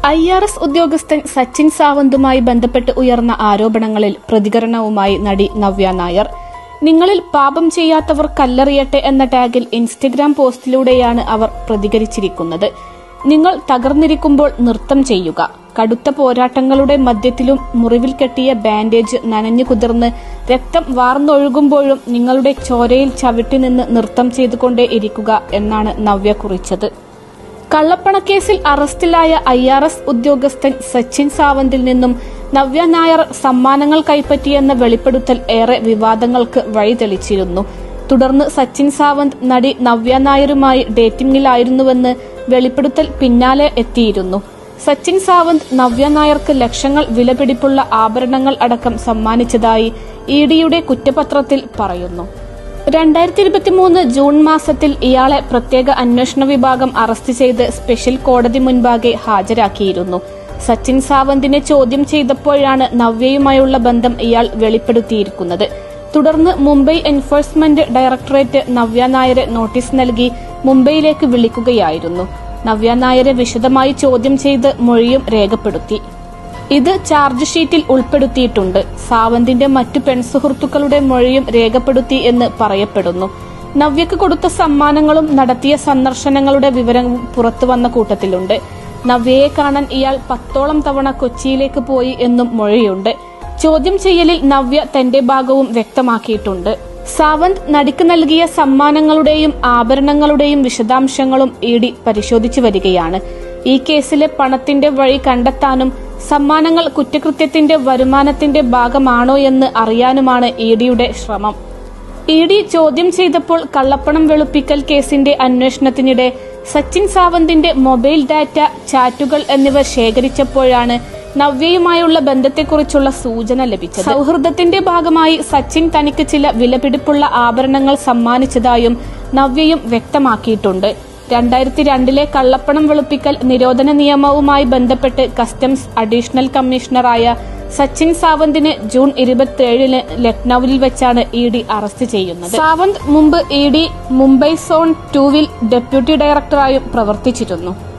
I R S ഉദ്യോഗസ്ഥൻ സച്ചിൻ സാവന്തുമായി ബന്ധപ്പെട്ട് ഉയർന്ന ആരോപണങ്ങളിൽ പ്രതികരണവുമായി നടി നവ്യ നായർ നിങ്ങളിൽ പാപം ചെയ്യാത്തവർ കല്ലെറിയട്ടെ എന്ന ടാഗിൽ ഇൻസ്റ്റഗ്രാം പോസ്റ്റിലൂടെയാണ് അവർ പ്രതികരിച്ചിരിക്കുന്നത് നിങ്ങൾ തകർന്നിരിക്കുമ്പോൾ നൃത്തം ചെയ്യുക കടുത്ത പോരാട്ടങ്ങളുടെ മധ്യത്തിലും മുറിവിൽ കെട്ടിയ ബാൻഡേജ് നനഞ്ഞു കുതിർന്ന് രക്തം വാർന്നൊഴുകുമ്പോഴും നിങ്ങളുടെ ചോരയിൽ ചവിട്ടി നിന്ന് നൃത്തം ചെയ്തുകൊണ്ടേ ഇരിക്കുക എന്നാണ് നവ്യ കുറിച്ചത് കള്ളപ്പണക്കേസിൽ അറസ്റ്റിലായ ഐ ആർ എസ് ഉദ്യോഗസ്ഥൻ സച്ചിൻ സാവന്തിൽ നിന്നും നവ്യ നായർ സമ്മാനങ്ങൾ കൈപ്പറ്റിയെന്ന വെളിപ്പെടുത്തൽ ഏറെ വിവാദങ്ങൾക്ക് വഴിതെളിച്ചിരുന്നു തുടർന്ന് സച്ചിൻ സാവന്ത് നടി നവ്യ നായരുമായി ഡേറ്റിംഗിലായിരുന്നുവെന്ന് വെളിപ്പെടുത്തൽ പിന്നാലെ എത്തിയിരുന്നു സച്ചിൻ സാവന്ത് നവ്യ നായർക്ക് ലക്ഷങ്ങൾ വിലപിടിപ്പുള്ള ആഭരണങ്ങൾ അടക്കം സമ്മാനിച്ചതായി ഇ ഡിയുടെ കുറ്റപത്രത്തിൽ പറയുന്നു രണ്ടായിരത്തി ഇരുപത്തിമൂന്ന് ജൂൺ മാസത്തിൽ ഇയാളെ പ്രത്യേക അന്വേഷണ വിഭാഗം അറസ്റ്റ് ചെയ്ത് സ്പെഷ്യൽ കോടതി മുൻപാകെ ഹാജരാക്കിയിരുന്നു സച്ചിൻ സാവന്തിനെ ചോദ്യം ചെയ്തപ്പോഴാണ് നവ്യയുമായുള്ള ബന്ധം ഇയാൾ വെളിപ്പെടുത്തിയിരിക്കുന്നത് തുടർന്ന് മുംബൈ എൻഫോഴ്സ്മെന്റ് ഡയറക്ടറേറ്റ് നവ്യ നായരെ നോട്ടീസ് നൽകി മുംബൈയിലേക്ക് വിളിക്കുകയായിരുന്നു നവ്യ നായരെ വിശദമായി ചോദ്യം ചെയ്ത് മൊഴിയും രേഖപ്പെടുത്തി ഇത് ചാർജ് ഷീറ്റിൽ ഉൾപ്പെടുത്തിയിട്ടുണ്ട് സാവന്തിന്റെ മറ്റു പെൺസുഹൃത്തുക്കളുടെ മൊഴിയും രേഖപ്പെടുത്തി എന്ന് പറയപ്പെടുന്നു നവ്യക്ക് കൊടുത്ത സമ്മാനങ്ങളും നടത്തിയ സന്ദർശനങ്ങളുടെ വിവരവും പുറത്തുവന്ന കൂട്ടത്തിലുണ്ട് നവ്യയെ കാണാൻ ഇയാൾ പത്തോളം തവണ കൊച്ചിയിലേക്ക് പോയി എന്നും മൊഴിയുണ്ട് ചോദ്യം ചെയ്യലിൽ നവ്യ തന്റെ ഭാഗവും വ്യക്തമാക്കിയിട്ടുണ്ട് സാവന്ത് നടിക്ക് നൽകിയ സമ്മാനങ്ങളുടെയും ആഭരണങ്ങളുടെയും വിശദാംശങ്ങളും ഇ ഡി പരിശോധിച്ചു വരികയാണ് ഈ കേസിലെ പണത്തിന്റെ വഴി കണ്ടെത്താനും സമ്മാനങ്ങൾ കുറ്റകൃത്യത്തിന്റെ വരുമാനത്തിന്റെ ഭാഗമാണോ എന്ന് അറിയാനുമാണ് ഇ ഡിയുടെ ശ്രമം ഇ ഡി ചോദ്യം ചെയ്തപ്പോൾ കള്ളപ്പണം വെളുപ്പിക്കൽ കേസിന്റെ അന്വേഷണത്തിനിടെ സച്ചിൻ സാവന്തിന്റെ മൊബൈൽ ഡാറ്റ ചാറ്റുകൾ എന്നിവ ശേഖരിച്ചപ്പോഴാണ് നവ്യയുമായുള്ള ബന്ധത്തെക്കുറിച്ചുള്ള സൂചന ലഭിച്ചത് സൗഹൃദത്തിന്റെ ഭാഗമായി സച്ചിൻ തനിക്ക് ചില വിലപിടിപ്പുള്ള ആഭരണങ്ങൾ സമ്മാനിച്ചതായും നവ്യയും വ്യക്തമാക്കിയിട്ടുണ്ട് രണ്ടായിരത്തി രണ്ടിലെ കള്ളപ്പണം വെളുപ്പിക്കൽ നിരോധന നിയമവുമായി ബന്ധപ്പെട്ട് കസ്റ്റംസ് അഡീഷണൽ കമ്മീഷണറായ സച്ചിൻ സാവന്തിനെ ജൂൺ ഇരുപത്തിയേഴിന് ലക്നൌവിൽ വെച്ചാണ് ഇ ഡി അറസ്റ്റ് ചെയ്യുന്നത് സാവന്ത് മുമ്പ് ഇ ഡി മുംബൈ സോൺ ടൂവിൽ ഡെപ്യൂട്ടി ഡയറക്ടറായും പ്രവർത്തിച്ചിരുന്നു